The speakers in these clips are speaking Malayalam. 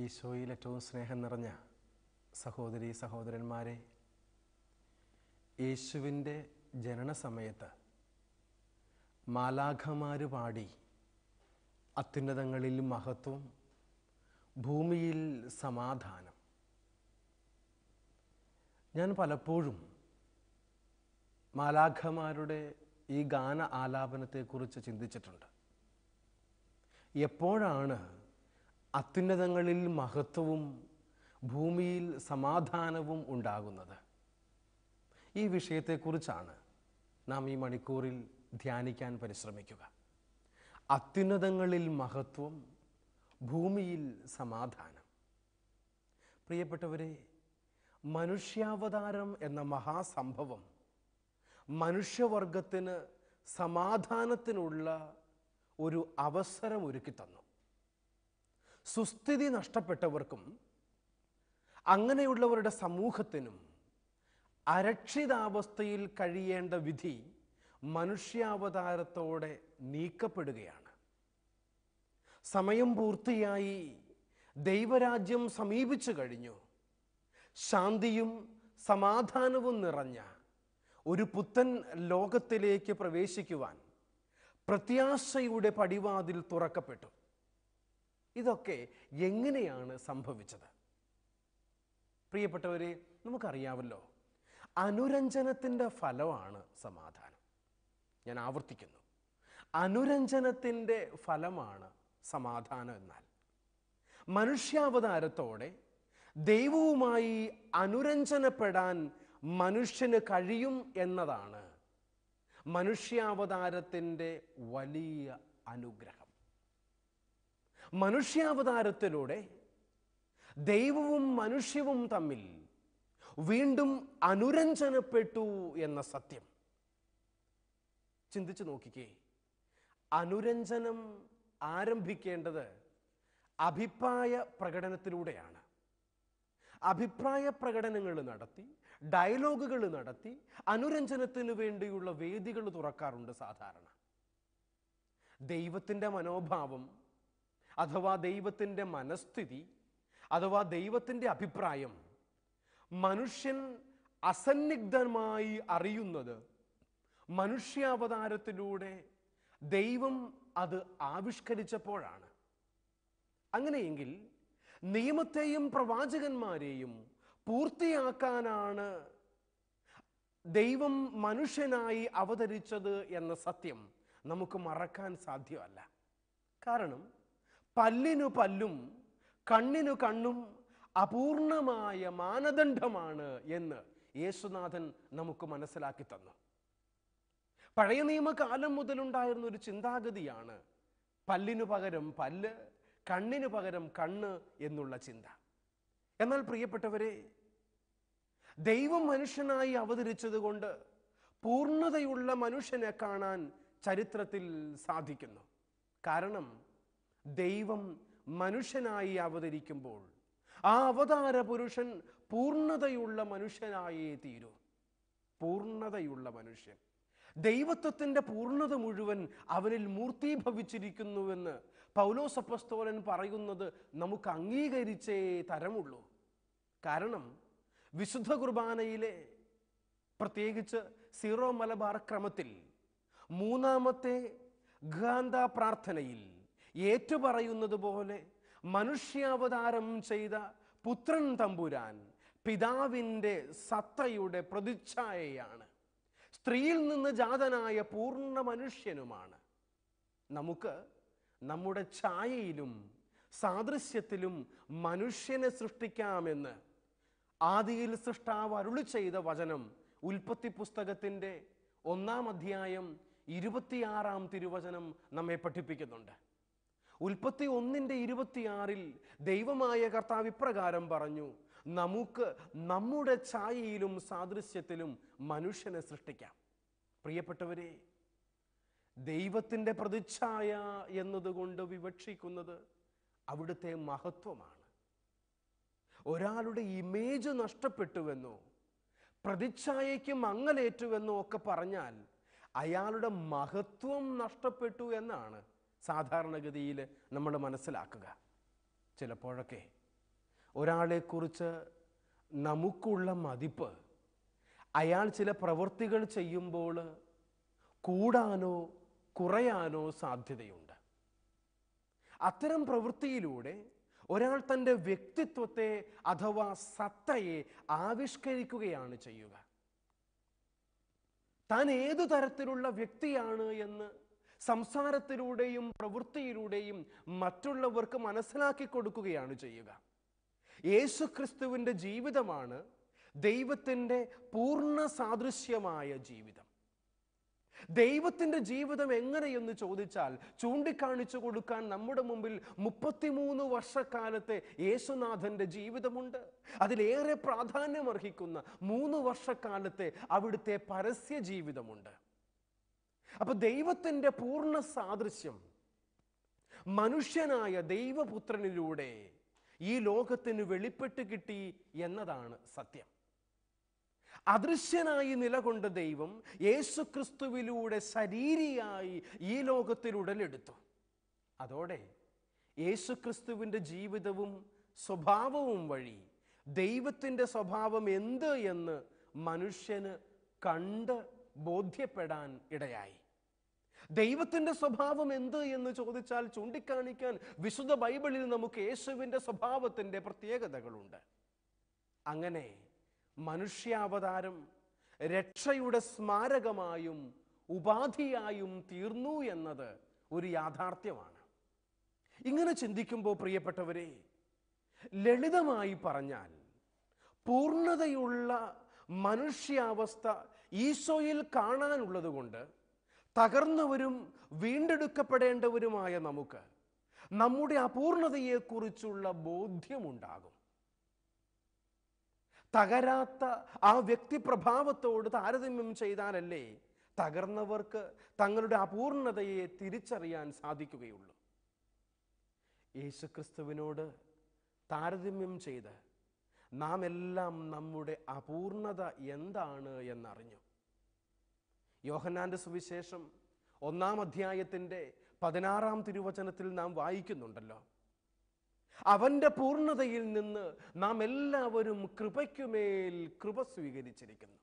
ഈശോയിൽ ഏറ്റവും സ്നേഹം നിറഞ്ഞ സഹോദരി സഹോദരന്മാരെ യേശുവിൻ്റെ ജനന സമയത്ത് മാലാഖമാർ പാടി അത്യുന്നതങ്ങളിൽ മഹത്വം ഭൂമിയിൽ സമാധാനം ഞാൻ പലപ്പോഴും മാലാഖമാരുടെ ഈ ഗാന ആലാപനത്തെക്കുറിച്ച് ചിന്തിച്ചിട്ടുണ്ട് എപ്പോഴാണ് അത്യുന്നതങ്ങളിൽ മഹത്വവും ഭൂമിയിൽ സമാധാനവും ഉണ്ടാകുന്നത് ഈ വിഷയത്തെക്കുറിച്ചാണ് നാം ഈ മണിക്കൂറിൽ ധ്യാനിക്കാൻ പരിശ്രമിക്കുക അത്യുന്നതങ്ങളിൽ മഹത്വം ഭൂമിയിൽ സമാധാനം പ്രിയപ്പെട്ടവരെ മനുഷ്യാവതാരം എന്ന മഹാസംഭവം മനുഷ്യവർഗത്തിന് സമാധാനത്തിനുള്ള ഒരു അവസരം ഒരുക്കി തന്നു സുസ്ഥിതി നഷ്ടപ്പെട്ടവർക്കും അങ്ങനെയുള്ളവരുടെ സമൂഹത്തിനും അരക്ഷിതാവസ്ഥയിൽ കഴിയേണ്ട വിധി മനുഷ്യാവതാരത്തോടെ നീക്കപ്പെടുകയാണ് സമയം പൂർത്തിയായി ദൈവരാജ്യം സമീപിച്ചു കഴിഞ്ഞു ശാന്തിയും സമാധാനവും നിറഞ്ഞ ഒരു പുത്തൻ ലോകത്തിലേക്ക് പ്രവേശിക്കുവാൻ പ്രത്യാശയുടെ പടിവാതിൽ തുറക്കപ്പെട്ടു ഇതൊക്കെ എങ്ങനെയാണ് സംഭവിച്ചത് പ്രിയപ്പെട്ടവരെ നമുക്കറിയാമല്ലോ അനുരഞ്ജനത്തിൻ്റെ ഫലമാണ് സമാധാനം ഞാൻ ആവർത്തിക്കുന്നു അനുരഞ്ജനത്തിൻ്റെ ഫലമാണ് സമാധാനം എന്നാൽ മനുഷ്യാവതാരത്തോടെ ദൈവവുമായി അനുരഞ്ജനപ്പെടാൻ മനുഷ്യന് കഴിയും എന്നതാണ് മനുഷ്യാവതാരത്തിൻ്റെ വലിയ അനുഗ്രഹം മനുഷ്യാവതാരത്തിലൂടെ ദൈവവും മനുഷ്യവും തമ്മിൽ വീണ്ടും അനുരഞ്ജനപ്പെട്ടു എന്ന സത്യം ചിന്തിച്ചു നോക്കിക്കേ അനുരഞ്ജനം ആരംഭിക്കേണ്ടത് അഭിപ്രായ പ്രകടനത്തിലൂടെയാണ് അഭിപ്രായ പ്രകടനങ്ങൾ നടത്തി ഡയലോഗുകൾ നടത്തി അനുരഞ്ജനത്തിന് വേണ്ടിയുള്ള വേദികൾ തുറക്കാറുണ്ട് സാധാരണ ദൈവത്തിൻ്റെ മനോഭാവം അഥവാ ദൈവത്തിൻ്റെ മനസ്ഥിതി അഥവാ ദൈവത്തിൻ്റെ അഭിപ്രായം മനുഷ്യൻ അസന്നിഗ്ധമായി അറിയുന്നത് മനുഷ്യാവതാരത്തിലൂടെ ദൈവം അത് ആവിഷ്കരിച്ചപ്പോഴാണ് അങ്ങനെയെങ്കിൽ നിയമത്തെയും പ്രവാചകന്മാരെയും പൂർത്തിയാക്കാനാണ് ദൈവം മനുഷ്യനായി അവതരിച്ചത് എന്ന സത്യം നമുക്ക് മറക്കാൻ സാധ്യമല്ല കാരണം പല്ലിനു പല്ലും കണ്ണിനു കണ്ണും അപൂർണമായ മാനദണ്ഡമാണ് എന്ന് യേശുനാഥൻ നമുക്ക് മനസ്സിലാക്കി തന്നു പഴയ നിയമകാലം മുതലുണ്ടായിരുന്ന ഒരു ചിന്താഗതിയാണ് പല്ലിനു പകരം പല്ല് കണ്ണിനു പകരം കണ്ണ് എന്നുള്ള ചിന്ത എന്നാൽ പ്രിയപ്പെട്ടവരെ ദൈവം മനുഷ്യനായി അവതരിച്ചത് കൊണ്ട് പൂർണ്ണതയുള്ള മനുഷ്യനെ കാണാൻ ചരിത്രത്തിൽ സാധിക്കുന്നു കാരണം ദൈവം മനുഷ്യനായി അവതരിക്കുമ്പോൾ ആ അവതാര പുരുഷൻ പൂർണ്ണതയുള്ള മനുഷ്യനായേ തീരൂ പൂർണ്ണതയുള്ള മനുഷ്യൻ ദൈവത്വത്തിൻ്റെ പൂർണ്ണത മുഴുവൻ അവനിൽ മൂർത്തീഭവിച്ചിരിക്കുന്നുവെന്ന് പൗലോസപ്പസ്തോലൻ പറയുന്നത് നമുക്ക് അംഗീകരിച്ചേ തരമുള്ളൂ കാരണം വിശുദ്ധ കുർബാനയിലെ പ്രത്യേകിച്ച് സീറോ മലബാർ ക്രമത്തിൽ മൂന്നാമത്തെ ഗാന്ത പ്രാർത്ഥനയിൽ ഏറ്റുപറയുന്നത് പോലെ മനുഷ്യാവതാരം ചെയ്ത പുത്രൻ തമ്പുരാൻ പിതാവിൻ്റെ സത്തയുടെ പ്രതിച്ഛായയാണ് സ്ത്രീയിൽ നിന്ന് ജാതനായ പൂർണ്ണ മനുഷ്യനുമാണ് നമുക്ക് നമ്മുടെ ഛായയിലും സാദൃശ്യത്തിലും മനുഷ്യനെ സൃഷ്ടിക്കാമെന്ന് ആദിയിൽ സൃഷ്ടാവ് അരുളി ചെയ്ത വചനം ഉൽപ്പത്തി പുസ്തകത്തിൻ്റെ ഒന്നാം അധ്യായം ഇരുപത്തിയാറാം തിരുവചനം നമ്മെ പഠിപ്പിക്കുന്നുണ്ട് ഉൽപ്പത്തി ഒന്നിൻ്റെ ഇരുപത്തിയാറിൽ ദൈവമായ കർത്താവ് ഇപ്രകാരം പറഞ്ഞു നമുക്ക് നമ്മുടെ ഛായയിലും സാദൃശ്യത്തിലും മനുഷ്യനെ സൃഷ്ടിക്കാം പ്രിയപ്പെട്ടവരെ ദൈവത്തിൻ്റെ പ്രതിച്ഛായ എന്നതുകൊണ്ട് വിവക്ഷിക്കുന്നത് അവിടുത്തെ മഹത്വമാണ് ഒരാളുടെ ഇമേജ് നഷ്ടപ്പെട്ടുവെന്നോ പ്രതിച്ഛായയ്ക്ക് മങ്ങലേറ്റുവെന്നോ ഒക്കെ പറഞ്ഞാൽ അയാളുടെ മഹത്വം നഷ്ടപ്പെട്ടു എന്നാണ് സാധാരണഗതിയിൽ നമ്മൾ മനസ്സിലാക്കുക ചിലപ്പോഴൊക്കെ ഒരാളെക്കുറിച്ച് നമുക്കുള്ള മതിപ്പ് അയാൾ ചില പ്രവൃത്തികൾ ചെയ്യുമ്പോൾ കൂടാനോ കുറയാനോ സാധ്യതയുണ്ട് അത്തരം പ്രവൃത്തിയിലൂടെ ഒരാൾ തൻ്റെ വ്യക്തിത്വത്തെ അഥവാ സത്തയെ ആവിഷ്കരിക്കുകയാണ് ചെയ്യുക താൻ ഏതു തരത്തിലുള്ള വ്യക്തിയാണ് എന്ന് സംസാരത്തിലൂടെയും പ്രവൃത്തിയിലൂടെയും മറ്റുള്ളവർക്ക് മനസ്സിലാക്കി കൊടുക്കുകയാണ് ചെയ്യുക യേശുക്രിസ്തുവിൻ്റെ ജീവിതമാണ് ദൈവത്തിൻ്റെ പൂർണ്ണ സാദൃശ്യമായ ജീവിതം ദൈവത്തിൻ്റെ ജീവിതം എങ്ങനെയെന്ന് ചോദിച്ചാൽ ചൂണ്ടിക്കാണിച്ചു കൊടുക്കാൻ നമ്മുടെ മുമ്പിൽ മുപ്പത്തിമൂന്ന് വർഷക്കാലത്തെ യേശുനാഥന്റെ ജീവിതമുണ്ട് അതിലേറെ പ്രാധാന്യമർഹിക്കുന്ന മൂന്ന് വർഷക്കാലത്തെ അവിടുത്തെ പരസ്യ ജീവിതമുണ്ട് അപ്പൊ ദൈവത്തിൻ്റെ പൂർണ്ണ സാദൃശ്യം മനുഷ്യനായ ദൈവപുത്രനിലൂടെ ഈ ലോകത്തിന് വെളിപ്പെട്ട് കിട്ടി എന്നതാണ് സത്യം അദൃശ്യനായി നിലകൊണ്ട ദൈവം യേശുക്രിസ്തുവിലൂടെ ശരീരിയായി ഈ ലോകത്തിൽ ഉടലെടുത്തു അതോടെ യേശുക്രിസ്തുവിൻ്റെ ജീവിതവും സ്വഭാവവും വഴി ദൈവത്തിൻ്റെ സ്വഭാവം എന്ത് എന്ന് മനുഷ്യന് കണ്ട് ബോധ്യപ്പെടാൻ ഇടയായി ദൈവത്തിൻ്റെ സ്വഭാവം എന്ത് എന്ന് ചോദിച്ചാൽ ചൂണ്ടിക്കാണിക്കാൻ വിശുദ്ധ ബൈബിളിൽ നമുക്ക് യേശുവിൻ്റെ സ്വഭാവത്തിൻ്റെ പ്രത്യേകതകളുണ്ട് അങ്ങനെ മനുഷ്യാവതാരം രക്ഷയുടെ സ്മാരകമായും ഉപാധിയായും തീർന്നു എന്നത് ഒരു യാഥാർത്ഥ്യമാണ് ഇങ്ങനെ ചിന്തിക്കുമ്പോൾ പ്രിയപ്പെട്ടവരെ ലളിതമായി പറഞ്ഞാൽ പൂർണ്ണതയുള്ള മനുഷ്യാവസ്ഥ ഈശോയിൽ കാണാനുള്ളത് കൊണ്ട് തകർന്നവരും വീണ്ടെടുക്കപ്പെടേണ്ടവരുമായ നമുക്ക് നമ്മുടെ അപൂർണതയെക്കുറിച്ചുള്ള ബോധ്യമുണ്ടാകും തകരാത്ത ആ വ്യക്തിപ്രഭാവത്തോട് താരതമ്യം ചെയ്താലല്ലേ തകർന്നവർക്ക് തങ്ങളുടെ അപൂർണതയെ തിരിച്ചറിയാൻ സാധിക്കുകയുള്ളൂ യേശുക്രിസ്തുവിനോട് താരതമ്യം ചെയ്ത് നാം എല്ലാം നമ്മുടെ അപൂർണത എന്താണ് എന്നറിഞ്ഞു യോഹന്നാന്റെ സുവിശേഷം ഒന്നാം അധ്യായത്തിൻ്റെ പതിനാറാം തിരുവചനത്തിൽ നാം വായിക്കുന്നുണ്ടല്ലോ അവന്റെ പൂർണ്ണതയിൽ നിന്ന് നാം എല്ലാവരും കൃപയ്ക്കുമേൽ കൃപ സ്വീകരിച്ചിരിക്കുന്നു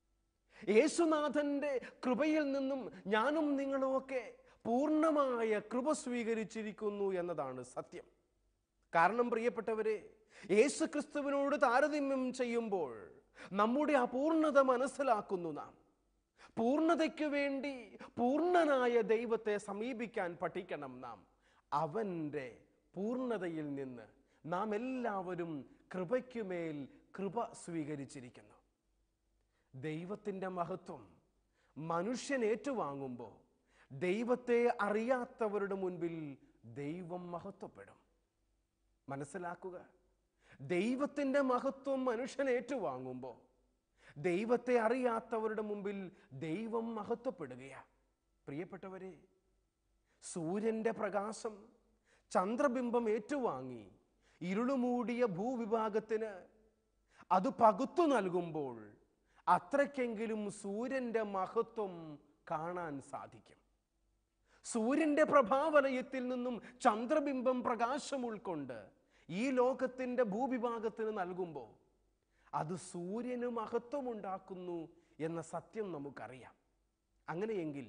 യേശുനാഥന്റെ കൃപയിൽ നിന്നും ഞാനും നിങ്ങളുമൊക്കെ പൂർണ്ണമായ കൃപ സ്വീകരിച്ചിരിക്കുന്നു എന്നതാണ് സത്യം കാരണം പ്രിയപ്പെട്ടവരെ യേശു ക്രിസ്തുവിനോട് താരതമ്യം ചെയ്യുമ്പോൾ നമ്മുടെ അപൂർണത മനസ്സിലാക്കുന്നു നാം പൂർണ്ണതയ്ക്ക് വേണ്ടി പൂർണ്ണനായ ദൈവത്തെ സമീപിക്കാൻ പഠിക്കണം നാം അവൻ്റെ പൂർണ്ണതയിൽ നിന്ന് നാം എല്ലാവരും കൃപയ്ക്കുമേൽ കൃപ സ്വീകരിച്ചിരിക്കുന്നു ദൈവത്തിൻ്റെ മഹത്വം മനുഷ്യൻ ഏറ്റുവാങ്ങുമ്പോൾ ദൈവത്തെ അറിയാത്തവരുടെ മുൻപിൽ ദൈവം മഹത്വപ്പെടും മനസ്സിലാക്കുക ദൈവത്തിൻ്റെ മഹത്വം മനുഷ്യൻ ഏറ്റുവാങ്ങുമ്പോൾ ദൈവത്തെ അറിയാത്തവരുടെ മുമ്പിൽ ദൈവം മഹത്വപ്പെടുകയാണ് പ്രിയപ്പെട്ടവരെ സൂര്യൻ്റെ പ്രകാശം ചന്ദ്രബിംബം ഏറ്റുവാങ്ങി ഇരുളുമൂടിയ ഭൂവിഭാഗത്തിന് അത് പകുത്തു നൽകുമ്പോൾ അത്രയ്ക്കെങ്കിലും സൂര്യൻ്റെ മഹത്വം കാണാൻ സാധിക്കും സൂര്യൻ്റെ പ്രഭാവലയത്തിൽ നിന്നും ചന്ദ്രബിംബം പ്രകാശം ഉൾക്കൊണ്ട് ഈ ലോകത്തിൻ്റെ ഭൂവിഭാഗത്തിന് നൽകുമ്പോൾ അത് സൂര്യന് മഹത്വമുണ്ടാക്കുന്നു എന്ന സത്യം നമുക്കറിയാം അങ്ങനെയെങ്കിൽ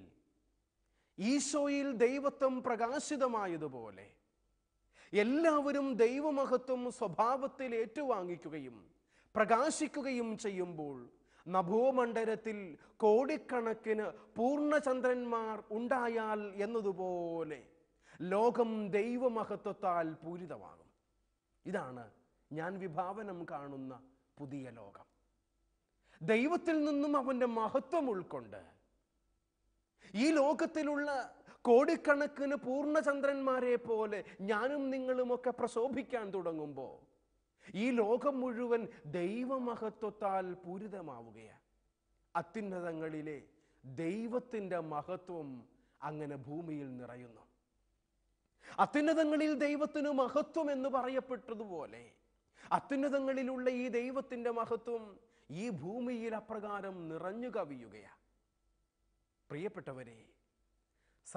ഈശോയിൽ ദൈവത്വം പ്രകാശിതമായതുപോലെ എല്ലാവരും ദൈവമഹത്വം സ്വഭാവത്തിൽ ഏറ്റുവാങ്ങിക്കുകയും പ്രകാശിക്കുകയും ചെയ്യുമ്പോൾ നഭോമണ്ഡലത്തിൽ കോടിക്കണക്കിന് പൂർണ്ണചന്ദ്രന്മാർ ഉണ്ടായാൽ എന്നതുപോലെ ലോകം ദൈവമഹത്വത്താൽ പൂരിതമാകും ഇതാണ് ഞാൻ വിഭാവനം കാണുന്ന പുതിയ ലോകം ദൈവത്തിൽ നിന്നും അവൻ്റെ മഹത്വം ഉൾക്കൊണ്ട് ഈ ലോകത്തിലുള്ള കോടിക്കണക്കിന് പൂർണ്ണചന്ദ്രന്മാരെ പോലെ ഞാനും നിങ്ങളുമൊക്കെ പ്രശോഭിക്കാൻ തുടങ്ങുമ്പോൾ ഈ ലോകം മുഴുവൻ ദൈവമഹത്വത്താൽ പൂരിതമാവുകയാണ് അത്യുന്നതങ്ങളിലെ ദൈവത്തിൻ്റെ മഹത്വം അങ്ങനെ ഭൂമിയിൽ നിറയുന്നു അത്യുന്നതങ്ങളിൽ ദൈവത്തിന് മഹത്വം എന്ന് പറയപ്പെട്ടതുപോലെ അത്യുന്നതങ്ങളിലുള്ള ഈ ദൈവത്തിൻ്റെ മഹത്വം ഈ ഭൂമിയിൽ അപ്രകാരം നിറഞ്ഞു കവിയുകയാണ് പ്രിയപ്പെട്ടവരെ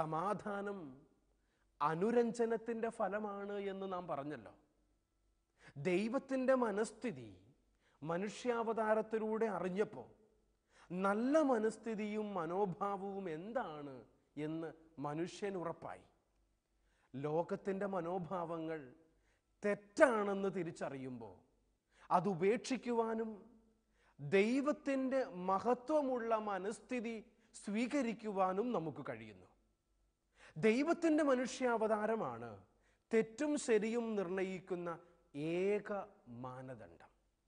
സമാധാനം അനുരഞ്ജനത്തിൻ്റെ ഫലമാണ് എന്ന് നാം പറഞ്ഞല്ലോ ദൈവത്തിൻ്റെ മനസ്ഥിതി മനുഷ്യാവതാരത്തിലൂടെ അറിഞ്ഞപ്പോൾ നല്ല മനസ്ഥിതിയും മനോഭാവവും എന്താണ് എന്ന് മനുഷ്യൻ ഉറപ്പായി ലോകത്തിൻ്റെ മനോഭാവങ്ങൾ തെറ്റാണെന്ന് തിരിച്ചറിയുമ്പോൾ അത് ഉപേക്ഷിക്കുവാനും ദൈവത്തിൻ്റെ മഹത്വമുള്ള മനസ്ഥിതി സ്വീകരിക്കുവാനും നമുക്ക് കഴിയുന്നു ദൈവത്തിൻ്റെ മനുഷ്യാവതാരമാണ് തെറ്റും ശരിയും നിർണയിക്കുന്ന ഏക മാനദണ്ഡം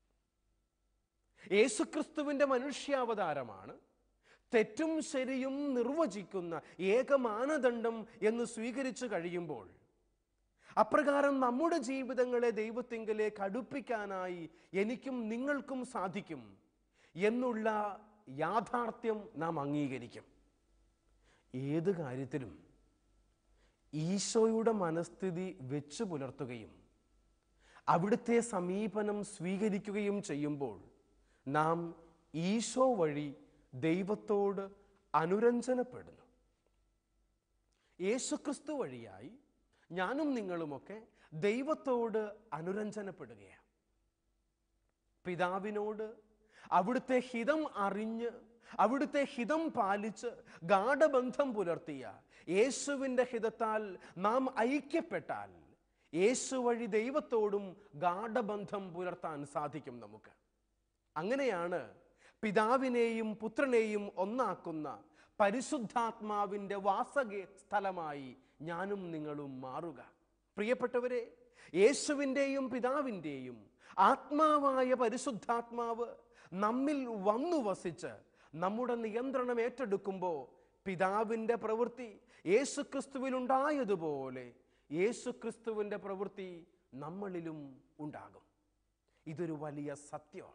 യേശുക്രിസ്തുവിൻ്റെ മനുഷ്യാവതാരമാണ് തെറ്റും ശരിയും നിർവചിക്കുന്ന ഏക മാനദണ്ഡം എന്ന് സ്വീകരിച്ചു കഴിയുമ്പോൾ അപ്രകാരം നമ്മുടെ ജീവിതങ്ങളെ ദൈവത്തിങ്കിലേക്ക് അടുപ്പിക്കാനായി എനിക്കും നിങ്ങൾക്കും സാധിക്കും എന്നുള്ള യാഥാർത്ഥ്യം നാം അംഗീകരിക്കും ഏത് കാര്യത്തിലും ഈശോയുടെ മനസ്ഥിതി വെച്ചു പുലർത്തുകയും അവിടുത്തെ സമീപനം സ്വീകരിക്കുകയും ചെയ്യുമ്പോൾ നാം ഈശോ വഴി ദൈവത്തോട് അനുരഞ്ജനപ്പെടുന്നു യേശുക്രിസ്തു വഴിയായി ഞാനും നിങ്ങളുമൊക്കെ ദൈവത്തോട് അനുരഞ്ജനപ്പെടുകയാണ് പിതാവിനോട് അവിടുത്തെ ഹിതം അറിഞ്ഞ് അവിടുത്തെ ഹിതം പാലിച്ച് ഗാഠബന്ധം പുലർത്തിയ യേശുവിൻ്റെ ഹിതത്താൽ നാം ഐക്യപ്പെട്ടാൽ യേശു വഴി ദൈവത്തോടും ഗാഠബന്ധം പുലർത്താൻ സാധിക്കും നമുക്ക് അങ്ങനെയാണ് പിതാവിനെയും പുത്രനെയും ഒന്നാക്കുന്ന പരിശുദ്ധാത്മാവിൻ്റെ വാസക സ്ഥലമായി ഞാനും നിങ്ങളും മാറുക പ്രിയപ്പെട്ടവരെ യേശുവിൻ്റെയും പിതാവിൻ്റെയും ആത്മാവായ പരിശുദ്ധാത്മാവ് നമ്മിൽ വന്നു വസിച്ച് നമ്മുടെ നിയന്ത്രണം ഏറ്റെടുക്കുമ്പോൾ പിതാവിൻ്റെ പ്രവൃത്തി യേശുക്രിസ്തുവിലുണ്ടായതുപോലെ യേശുക്രിസ്തുവിൻ്റെ പ്രവൃത്തി നമ്മളിലും ഉണ്ടാകും ഇതൊരു വലിയ സത്യമാണ്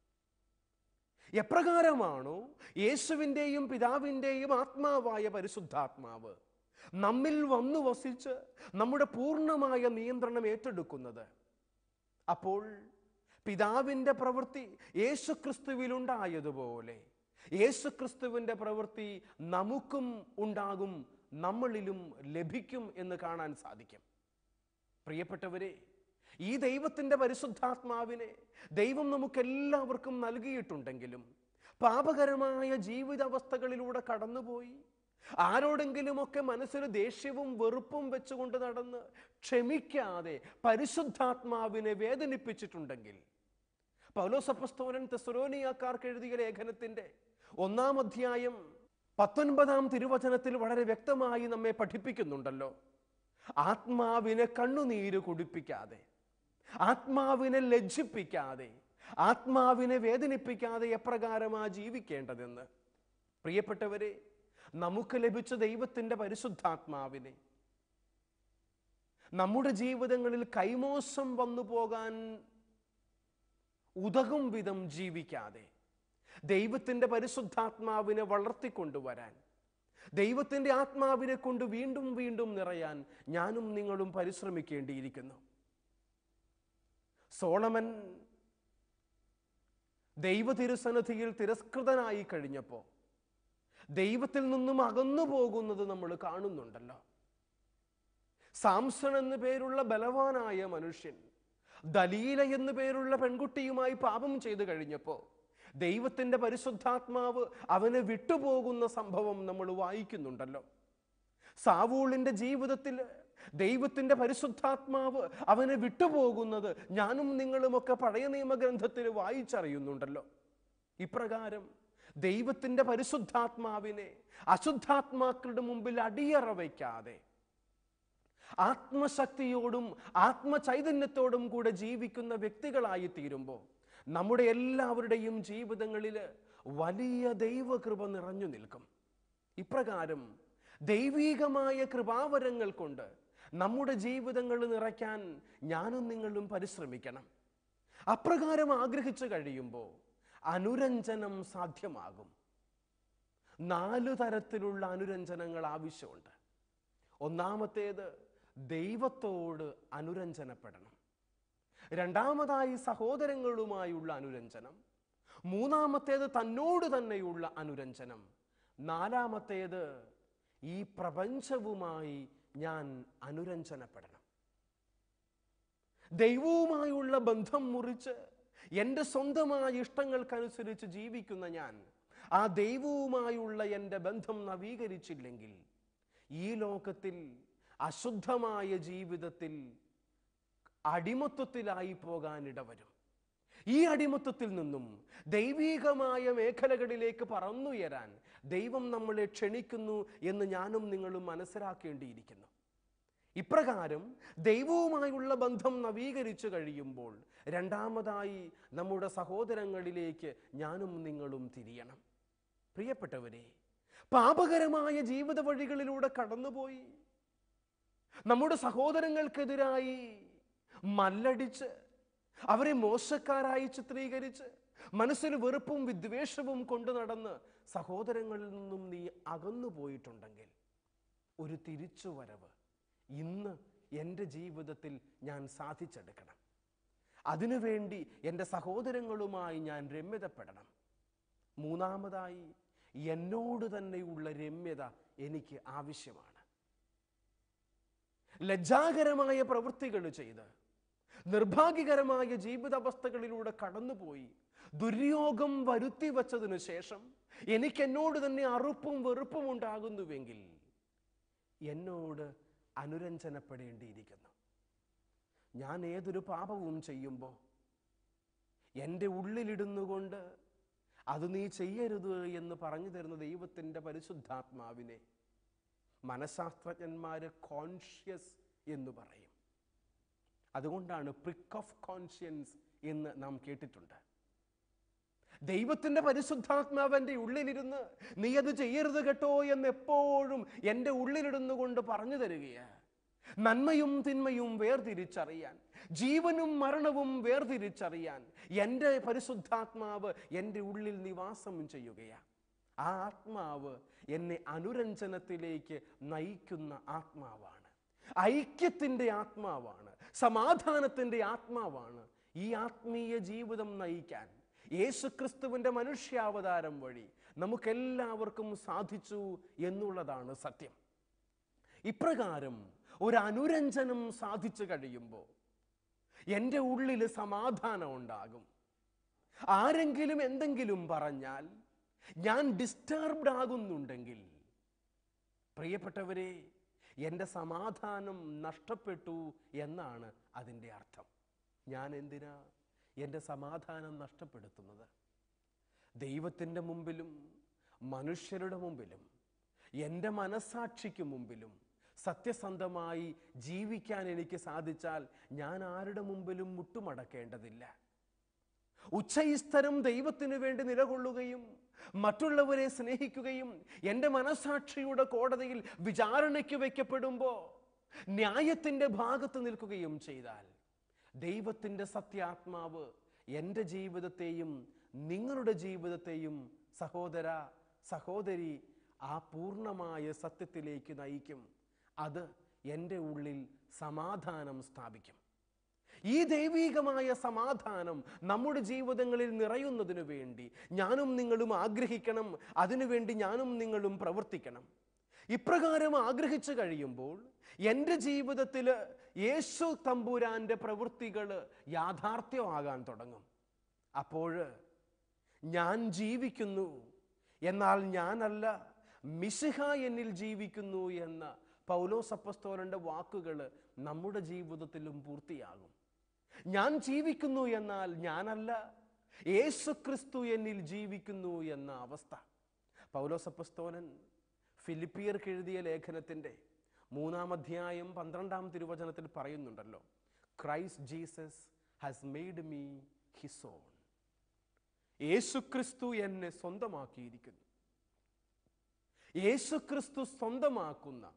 എപ്രകാരമാണോ യേശുവിൻ്റെയും പിതാവിൻ്റെയും ആത്മാവായ പരിശുദ്ധാത്മാവ് നമ്മിൽ വന്നു വസിച്ച് നമ്മുടെ പൂർണ്ണമായ നിയന്ത്രണം ഏറ്റെടുക്കുന്നത് അപ്പോൾ പിതാവിൻ്റെ പ്രവൃത്തി യേശുക്രിസ്തുവിലുണ്ടായതുപോലെ യേശുക്രിസ്തുവിൻ്റെ പ്രവൃത്തി നമുക്കും ഉണ്ടാകും നമ്മളിലും ലഭിക്കും എന്ന് കാണാൻ സാധിക്കും പ്രിയപ്പെട്ടവരെ ഈ ദൈവത്തിൻ്റെ പരിശുദ്ധാത്മാവിനെ ദൈവം നമുക്കെല്ലാവർക്കും നൽകിയിട്ടുണ്ടെങ്കിലും പാപകരമായ ജീവിതാവസ്ഥകളിലൂടെ കടന്നുപോയി ആരോടെങ്കിലുമൊക്കെ മനസ്സിൽ ദേഷ്യവും വെറുപ്പും വെച്ചുകൊണ്ട് നടന്ന് ക്ഷമിക്കാതെ പരിശുദ്ധാത്മാവിനെ വേദനിപ്പിച്ചിട്ടുണ്ടെങ്കിൽ പൗലോസപ്പസ്തോലൻ തെസറോനിയാക്കാർക്ക് എഴുതിയ ലേഖനത്തിൻ്റെ ഒന്നാം അധ്യായം പത്തൊൻപതാം തിരുവചനത്തിൽ വളരെ വ്യക്തമായി നമ്മെ പഠിപ്പിക്കുന്നുണ്ടല്ലോ ആത്മാവിനെ കണ്ണുനീര് കുടിപ്പിക്കാതെ ആത്മാവിനെ ലജ്ജിപ്പിക്കാതെ ആത്മാവിനെ വേദനിപ്പിക്കാതെ എപ്രകാരമാ ജീവിക്കേണ്ടതെന്ന് പ്രിയപ്പെട്ടവരെ നമുക്ക് ലഭിച്ച ദൈവത്തിൻ്റെ പരിശുദ്ധാത്മാവിനെ നമ്മുടെ ജീവിതങ്ങളിൽ കൈമോശം വന്നു പോകാൻ ഉതകും വിധം ജീവിക്കാതെ ദൈവത്തിൻ്റെ പരിശുദ്ധാത്മാവിനെ വളർത്തിക്കൊണ്ടുവരാൻ ദൈവത്തിൻ്റെ ആത്മാവിനെ കൊണ്ട് വീണ്ടും വീണ്ടും നിറയാൻ ഞാനും നിങ്ങളും പരിശ്രമിക്കേണ്ടിയിരിക്കുന്നു സോളമൻ ദൈവ തിരുസന്നിധിയിൽ തിരസ്കൃതനായി കഴിഞ്ഞപ്പോൾ ദൈവത്തിൽ നിന്നും അകന്നു പോകുന്നത് നമ്മൾ കാണുന്നുണ്ടല്ലോ സാംസൺ എന്നു പേരുള്ള ബലവാനായ മനുഷ്യൻ ദലീല എന്നു പേരുള്ള പെൺകുട്ടിയുമായി പാപം ചെയ്തു കഴിഞ്ഞപ്പോൾ ദൈവത്തിൻ്റെ പരിശുദ്ധാത്മാവ് അവനെ വിട്ടുപോകുന്ന സംഭവം നമ്മൾ വായിക്കുന്നുണ്ടല്ലോ സാവൂളിൻ്റെ ജീവിതത്തിൽ ദൈവത്തിൻ്റെ പരിശുദ്ധാത്മാവ് അവനെ വിട്ടുപോകുന്നത് ഞാനും നിങ്ങളുമൊക്കെ പഴയ നിയമഗ്രന്ഥത്തിൽ വായിച്ചറിയുന്നുണ്ടല്ലോ ഇപ്രകാരം ദൈവത്തിൻ്റെ പരിശുദ്ധാത്മാവിനെ അശുദ്ധാത്മാക്കളുടെ മുമ്പിൽ അടിയറ വയ്ക്കാതെ ആത്മശക്തിയോടും ആത്മചൈതന്യത്തോടും കൂടെ ജീവിക്കുന്ന വ്യക്തികളായി തീരുമ്പോൾ നമ്മുടെ എല്ലാവരുടെയും ജീവിതങ്ങളിൽ വലിയ ദൈവകൃപ നിറഞ്ഞു നിൽക്കും ഇപ്രകാരം ദൈവീകമായ കൃപാവരങ്ങൾ കൊണ്ട് നമ്മുടെ ജീവിതങ്ങൾ നിറയ്ക്കാൻ ഞാനും നിങ്ങളും പരിശ്രമിക്കണം അപ്രകാരം ആഗ്രഹിച്ചു കഴിയുമ്പോൾ അനുരഞ്ജനം സാധ്യമാകും നാലു തരത്തിലുള്ള അനുരഞ്ജനങ്ങൾ ആവശ്യമുണ്ട് ഒന്നാമത്തേത് ദൈവത്തോട് അനുരഞ്ജനപ്പെടണം രണ്ടാമതായി സഹോദരങ്ങളുമായുള്ള അനുരഞ്ജനം മൂന്നാമത്തേത് തന്നോട് തന്നെയുള്ള അനുരഞ്ജനം നാലാമത്തേത് ഈ പ്രപഞ്ചവുമായി ഞാൻ അനുരഞ്ജനപ്പെടണം ദൈവവുമായുള്ള ബന്ധം മുറിച്ച് എൻ്റെ സ്വന്തമായ ഇഷ്ടങ്ങൾക്കനുസരിച്ച് ജീവിക്കുന്ന ഞാൻ ആ ദൈവവുമായുള്ള എൻ്റെ ബന്ധം നവീകരിച്ചില്ലെങ്കിൽ ഈ ലോകത്തിൽ അശുദ്ധമായ ജീവിതത്തിൽ അടിമത്വത്തിലായി പോകാനിടവരും ഈ അടിമത്വത്തിൽ നിന്നും ദൈവീകമായ മേഖലകളിലേക്ക് പറന്നുയരാൻ ദൈവം നമ്മളെ ക്ഷണിക്കുന്നു എന്ന് ഞാനും നിങ്ങളും മനസ്സിലാക്കേണ്ടിയിരിക്കുന്നു ഇപ്രകാരം ദൈവവുമായുള്ള ബന്ധം നവീകരിച്ചു കഴിയുമ്പോൾ രണ്ടാമതായി നമ്മുടെ സഹോദരങ്ങളിലേക്ക് ഞാനും നിങ്ങളും തിരിയണം പ്രിയപ്പെട്ടവരെ പാപകരമായ ജീവിത വഴികളിലൂടെ കടന്നുപോയി നമ്മുടെ സഹോദരങ്ങൾക്കെതിരായി മല്ലടിച്ച് അവരെ മോശക്കാരായി ചിത്രീകരിച്ച് മനസ്സിൽ വെറുപ്പും വിദ്വേഷവും കൊണ്ടു നടന്ന് സഹോദരങ്ങളിൽ നിന്നും നീ അകന്നു പോയിട്ടുണ്ടെങ്കിൽ ഒരു തിരിച്ചുവരവ് ഇന്ന് എൻ്റെ ജീവിതത്തിൽ ഞാൻ സാധിച്ചെടുക്കണം അതിനുവേണ്ടി എൻ്റെ സഹോദരങ്ങളുമായി ഞാൻ രമ്യതപ്പെടണം മൂന്നാമതായി എന്നോട് തന്നെയുള്ള രമ്യത എനിക്ക് ആവശ്യമാണ് ലജ്ജാകരമായ പ്രവൃത്തികൾ ചെയ്ത് നിർഭാഗ്യകരമായ ജീവിതാവസ്ഥകളിലൂടെ കടന്നുപോയി ദുര്യോഗം വരുത്തി വച്ചതിനു ശേഷം എനിക്ക് എന്നോട് തന്നെ അറുപ്പും വെറുപ്പും ഉണ്ടാകുന്നുവെങ്കിൽ എന്നോട് അനുരഞ്ജനപ്പെടേണ്ടിയിരിക്കുന്നു ഞാൻ ഏതൊരു പാപവും ചെയ്യുമ്പോൾ എൻ്റെ ഉള്ളിലിടുന്നുകൊണ്ട് അത് നീ ചെയ്യരുത് എന്ന് പറഞ്ഞു തരുന്ന ദൈവത്തിൻ്റെ പരിശുദ്ധാത്മാവിനെ മനഃശാസ്ത്രജ്ഞന്മാര് കോൺഷ്യസ് എന്ന് പറയും അതുകൊണ്ടാണ് പ്രിക്ക് ഓഫ് കോൺഷ്യൻസ് എന്ന് നാം കേട്ടിട്ടുണ്ട് ദൈവത്തിന്റെ പരിശുദ്ധാത്മാവ് എൻ്റെ ഉള്ളിലിരുന്ന് നീ അത് ചെയ്യരുത് കേട്ടോ എന്ന് എപ്പോഴും എൻ്റെ ഉള്ളിലിടുന്നു കൊണ്ട് പറഞ്ഞു തരികയാണ് നന്മയും തിന്മയും വേർതിരിച്ചറിയാൻ ജീവനും മരണവും വേർതിരിച്ചറിയാൻ എൻ്റെ പരിശുദ്ധാത്മാവ് എൻ്റെ ഉള്ളിൽ നിവാസം ചെയ്യുകയാണ് ആ ആത്മാവ് എന്നെ അനുരഞ്ജനത്തിലേക്ക് നയിക്കുന്ന ആത്മാവാണ് ഐക്യത്തിൻ്റെ ആത്മാവാണ് സമാധാനത്തിൻ്റെ ആത്മാവാണ് ഈ ആത്മീയ ജീവിതം നയിക്കാൻ യേശുക്രിസ്തുവിൻ്റെ മനുഷ്യാവതാരം വഴി നമുക്കെല്ലാവർക്കും സാധിച്ചു എന്നുള്ളതാണ് സത്യം ഇപ്രകാരം ഒരു അനുരഞ്ജനം സാധിച്ചു കഴിയുമ്പോൾ എൻ്റെ ഉള്ളിൽ സമാധാനം ഉണ്ടാകും ആരെങ്കിലും എന്തെങ്കിലും പറഞ്ഞാൽ ഞാൻ ഡിസ്റ്റർബ്ഡ് ആകുന്നുണ്ടെങ്കിൽ പ്രിയപ്പെട്ടവരെ എൻ്റെ സമാധാനം നഷ്ടപ്പെട്ടു എന്നാണ് അതിൻ്റെ അർത്ഥം ഞാൻ എന്തിനാ എൻ്റെ സമാധാനം നഷ്ടപ്പെടുത്തുന്നത് ദൈവത്തിൻ്റെ മുമ്പിലും മനുഷ്യരുടെ മുമ്പിലും എൻ്റെ മനസാക്ഷിക്ക് മുമ്പിലും സത്യസന്ധമായി ജീവിക്കാൻ എനിക്ക് സാധിച്ചാൽ ഞാൻ ആരുടെ മുമ്പിലും മുട്ടുമടക്കേണ്ടതില്ല ഉച്ചയിസ്തരം ദൈവത്തിന് വേണ്ടി നിലകൊള്ളുകയും മറ്റുള്ളവരെ സ്നേഹിക്കുകയും എൻ്റെ മനസാക്ഷിയുടെ കോടതിയിൽ വിചാരണയ്ക്ക് വയ്ക്കപ്പെടുമ്പോൾ ന്യായത്തിൻ്റെ ഭാഗത്ത് നിൽക്കുകയും ചെയ്താൽ ദൈവത്തിൻ്റെ സത്യാത്മാവ് എൻ്റെ ജീവിതത്തെയും നിങ്ങളുടെ ജീവിതത്തെയും സഹോദര സഹോദരി ആ പൂർണ്ണമായ സത്യത്തിലേക്ക് നയിക്കും അത് എൻ്റെ ഉള്ളിൽ സമാധാനം സ്ഥാപിക്കും ഈ ദൈവീകമായ സമാധാനം നമ്മുടെ ജീവിതങ്ങളിൽ നിറയുന്നതിനു വേണ്ടി ഞാനും നിങ്ങളും ആഗ്രഹിക്കണം അതിനുവേണ്ടി ഞാനും നിങ്ങളും പ്രവർത്തിക്കണം ഇപ്രകാരം ആഗ്രഹിച്ചു കഴിയുമ്പോൾ എൻ്റെ ജീവിതത്തിൽ യേശു തമ്പുരാൻ്റെ പ്രവൃത്തികൾ യാഥാർത്ഥ്യമാകാൻ തുടങ്ങും അപ്പോൾ ഞാൻ ജീവിക്കുന്നു എന്നാൽ ഞാനല്ല മിശിഹ എന്നിൽ ജീവിക്കുന്നു എന്ന പൗലോസ് അപ്പസ്തോലന്റെ വാക്കുകൾ നമ്മുടെ ജീവിതത്തിലും പൂർത്തിയാകും ഞാൻ ജീവിക്കുന്നു എന്നാൽ ഞാനല്ല യേശു ക്രിസ്തു എന്നിൽ ജീവിക്കുന്നു എന്ന അവസ്ഥ പൗലോസ് അപ്പസ്തോലൻ ഫിലിപ്പിയർക്ക് എഴുതിയ ലേഖനത്തിൻ്റെ മൂന്നാം അധ്യായം പന്ത്രണ്ടാം തിരുവചനത്തിൽ പറയുന്നുണ്ടല്ലോ Christ Jesus has made me his own യേശുക്രിസ്തു എന്നെ സ്വന്തമാക്കിയിരിക്കുന്നു യേശുക്രിസ്തു സ്വന്തമാക്കുന്ന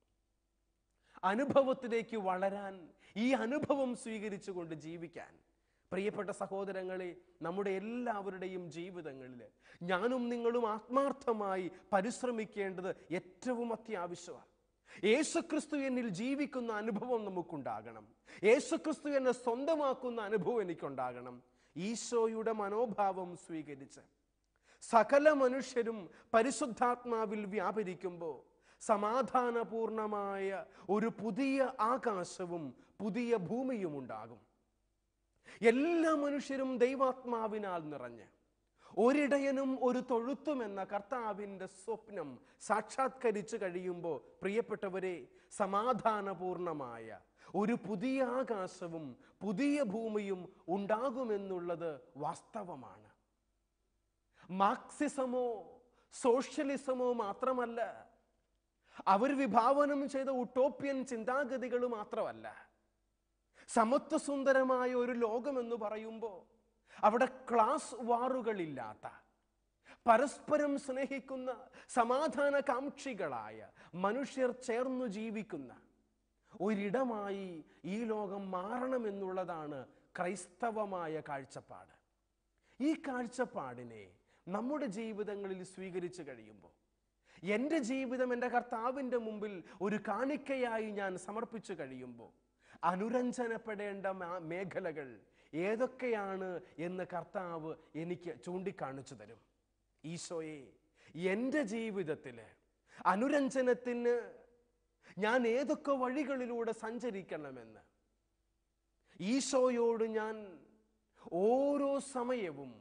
അനുഭവത്തിലേക്ക് വളരാൻ ഈ അനുഭവം സ്വീകരിച്ചുകൊണ്ട് ജീവിക്കാൻ പ്രിയപ്പെട്ട സഹോദരങ്ങളെ നമ്മുടെ എല്ലാവരുടെയും ജീവിതങ്ങളിൽ ഞാനും നിങ്ങളും ആത്മാർത്ഥമായി പരിശ്രമിക്കേണ്ടത് ഏറ്റവും അത്യാവശ്യമാണ് യേശുക്രിസ്തു എന്നിൽ ജീവിക്കുന്ന അനുഭവം നമുക്കുണ്ടാകണം യേശുക്രിസ്തു എന്നെ സ്വന്തമാക്കുന്ന അനുഭവം എനിക്കുണ്ടാകണം ഈശോയുടെ മനോഭാവം സ്വീകരിച്ച് സകല മനുഷ്യരും പരിശുദ്ധാത്മാവിൽ വ്യാപരിക്കുമ്പോൾ സമാധാനപൂർണമായ ഒരു പുതിയ ആകാശവും പുതിയ ഭൂമിയും ഉണ്ടാകും എല്ലാ മനുഷ്യരും ദൈവാത്മാവിനാൽ നിറഞ്ഞ് ഒരിടയനും ഒരു തൊഴുത്തും എന്ന കർത്താവിൻ്റെ സ്വപ്നം സാക്ഷാത്കരിച്ചു കഴിയുമ്പോൾ പ്രിയപ്പെട്ടവരെ സമാധാനപൂർണമായ ഒരു പുതിയ ആകാശവും പുതിയ ഭൂമിയും ഉണ്ടാകുമെന്നുള്ളത് വാസ്തവമാണ് മാർക്സിസമോ സോഷ്യലിസമോ മാത്രമല്ല അവർ വിഭാവനം ചെയ്ത ഉട്ടോപ്യൻ ചിന്താഗതികൾ മാത്രമല്ല സമത്വസുന്ദരമായ ഒരു ലോകമെന്ന് പറയുമ്പോൾ അവിടെ ക്ലാസ് വാറുകളില്ലാത്ത പരസ്പരം സ്നേഹിക്കുന്ന സമാധാനകാംക്ഷികളായ മനുഷ്യർ ചേർന്നു ജീവിക്കുന്ന ഒരിടമായി ഈ ലോകം മാറണമെന്നുള്ളതാണ് ക്രൈസ്തവമായ കാഴ്ചപ്പാട് ഈ കാഴ്ചപ്പാടിനെ നമ്മുടെ ജീവിതങ്ങളിൽ സ്വീകരിച്ചു കഴിയുമ്പോൾ എൻ്റെ ജീവിതം എൻ്റെ കർത്താവിൻ്റെ മുമ്പിൽ ഒരു കാണിക്കയായി ഞാൻ സമർപ്പിച്ചു കഴിയുമ്പോൾ അനുരഞ്ജനപ്പെടേണ്ട മാ- മേഖലകൾ ഏതൊക്കെയാണ് എന്ന് കർത്താവ് എനിക്ക് ചൂണ്ടിക്കാണിച്ചു തരും ഈശോയെ എൻ്റെ ജീവിതത്തിൽ അനുരഞ്ജനത്തിന് ഞാൻ ഏതൊക്കെ വഴികളിലൂടെ സഞ്ചരിക്കണമെന്ന് ഈശോയോട് ഞാൻ ഓരോ സമയവും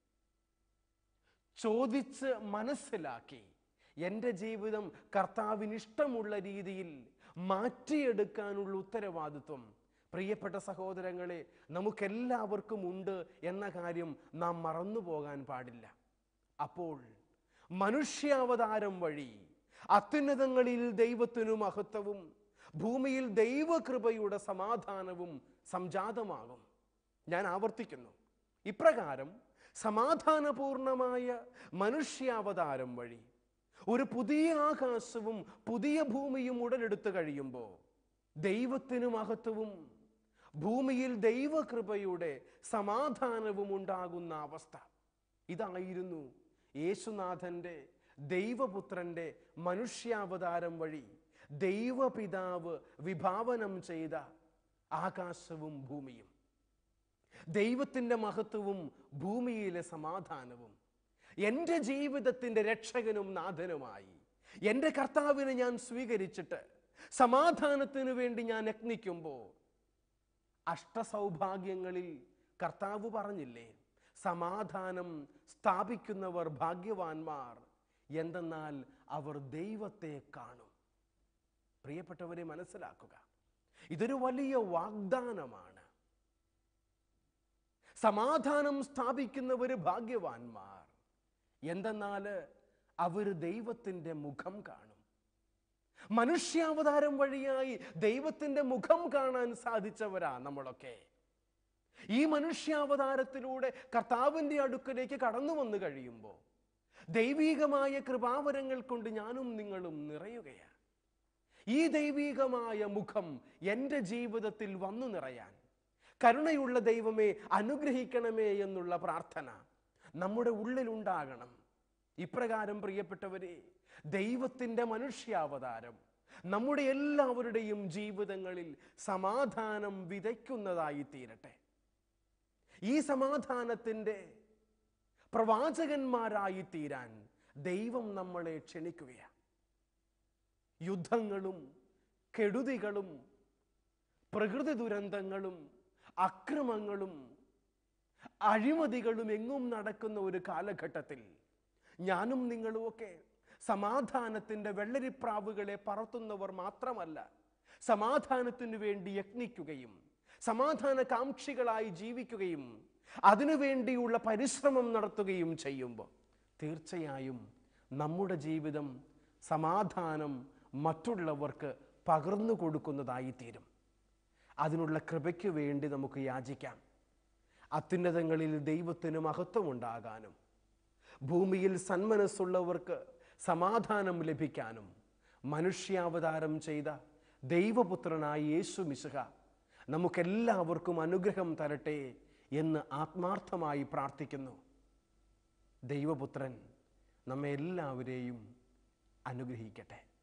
ചോദിച്ച് മനസ്സിലാക്കി എൻ്റെ ജീവിതം കർത്താവിന് ഇഷ്ടമുള്ള രീതിയിൽ മാറ്റിയെടുക്കാനുള്ള ഉത്തരവാദിത്വം പ്രിയപ്പെട്ട സഹോദരങ്ങളെ നമുക്കെല്ലാവർക്കും ഉണ്ട് എന്ന കാര്യം നാം മറന്നു പോകാൻ പാടില്ല അപ്പോൾ മനുഷ്യാവതാരം വഴി അത്യുന്നതങ്ങളിൽ ദൈവത്തിനു മഹത്വവും ഭൂമിയിൽ ദൈവകൃപയുടെ സമാധാനവും സംജാതമാകും ഞാൻ ആവർത്തിക്കുന്നു ഇപ്രകാരം സമാധാനപൂർണമായ മനുഷ്യാവതാരം വഴി ഒരു പുതിയ ആകാശവും പുതിയ ഭൂമിയും ഉടലെടുത്തു കഴിയുമ്പോൾ ദൈവത്തിനു മഹത്വവും ഭൂമിയിൽ ദൈവകൃപയുടെ സമാധാനവും ഉണ്ടാകുന്ന അവസ്ഥ ഇതായിരുന്നു യേശുനാഥൻ്റെ ദൈവപുത്രൻ്റെ മനുഷ്യാവതാരം വഴി ദൈവപിതാവ് വിഭാവനം ചെയ്ത ആകാശവും ഭൂമിയും ദൈവത്തിൻ്റെ മഹത്വവും ഭൂമിയിലെ സമാധാനവും എൻ്റെ ജീവിതത്തിൻ്റെ രക്ഷകനും നാഥനുമായി എൻ്റെ കർത്താവിനെ ഞാൻ സ്വീകരിച്ചിട്ട് സമാധാനത്തിനു വേണ്ടി ഞാൻ യത്നിക്കുമ്പോൾ അഷ്ടസൗഭാഗ്യങ്ങളിൽ കർത്താവ് പറഞ്ഞില്ലേ സമാധാനം സ്ഥാപിക്കുന്നവർ ഭാഗ്യവാന്മാർ എന്തെന്നാൽ അവർ ദൈവത്തെ കാണും പ്രിയപ്പെട്ടവരെ മനസ്സിലാക്കുക ഇതൊരു വലിയ വാഗ്ദാനമാണ് സമാധാനം സ്ഥാപിക്കുന്നവർ ഭാഗ്യവാന്മാർ എന്തെന്നാൽ അവർ ദൈവത്തിൻ്റെ മുഖം കാണും മനുഷ്യാവതാരം വഴിയായി ദൈവത്തിൻ്റെ മുഖം കാണാൻ സാധിച്ചവരാ നമ്മളൊക്കെ ഈ മനുഷ്യാവതാരത്തിലൂടെ കർത്താവിൻ്റെ അടുക്കലേക്ക് കടന്നു വന്നു കഴിയുമ്പോൾ ദൈവീകമായ കൃപാവരങ്ങൾ കൊണ്ട് ഞാനും നിങ്ങളും നിറയുകയാണ് ഈ ദൈവീകമായ മുഖം എൻ്റെ ജീവിതത്തിൽ വന്നു നിറയാൻ കരുണയുള്ള ദൈവമേ അനുഗ്രഹിക്കണമേ എന്നുള്ള പ്രാർത്ഥന നമ്മുടെ ഉള്ളിലുണ്ടാകണം ഇപ്രകാരം പ്രിയപ്പെട്ടവരെ ദൈവത്തിൻ്റെ മനുഷ്യാവതാരം നമ്മുടെ എല്ലാവരുടെയും ജീവിതങ്ങളിൽ സമാധാനം വിതയ്ക്കുന്നതായി തീരട്ടെ ഈ സമാധാനത്തിൻ്റെ പ്രവാചകന്മാരായി തീരാൻ ദൈവം നമ്മളെ ക്ഷണിക്കുകയാണ് യുദ്ധങ്ങളും കെടുതികളും പ്രകൃതി ദുരന്തങ്ങളും അക്രമങ്ങളും അഴിമതികളും എങ്ങും നടക്കുന്ന ഒരു കാലഘട്ടത്തിൽ ഞാനും നിങ്ങളുമൊക്കെ സമാധാനത്തിൻ്റെ വെള്ളരിപ്രാവുകളെ പറത്തുന്നവർ മാത്രമല്ല സമാധാനത്തിനു വേണ്ടി യത്നിക്കുകയും സമാധാന കാംക്ഷികളായി ജീവിക്കുകയും അതിനുവേണ്ടിയുള്ള പരിശ്രമം നടത്തുകയും ചെയ്യുമ്പോൾ തീർച്ചയായും നമ്മുടെ ജീവിതം സമാധാനം മറ്റുള്ളവർക്ക് പകർന്നു കൊടുക്കുന്നതായി തീരും അതിനുള്ള കൃപയ്ക്ക് വേണ്ടി നമുക്ക് യാചിക്കാം അത്യുന്നതങ്ങളിൽ ദൈവത്തിന് മഹത്വമുണ്ടാകാനും ഭൂമിയിൽ സന്മനസ്സുള്ളവർക്ക് സമാധാനം ലഭിക്കാനും മനുഷ്യാവതാരം ചെയ്ത ദൈവപുത്രനായ യേശു മിശിഹ നമുക്കെല്ലാവർക്കും അനുഗ്രഹം തരട്ടെ എന്ന് ആത്മാർത്ഥമായി പ്രാർത്ഥിക്കുന്നു ദൈവപുത്രൻ നമ്മെ എല്ലാവരെയും അനുഗ്രഹിക്കട്ടെ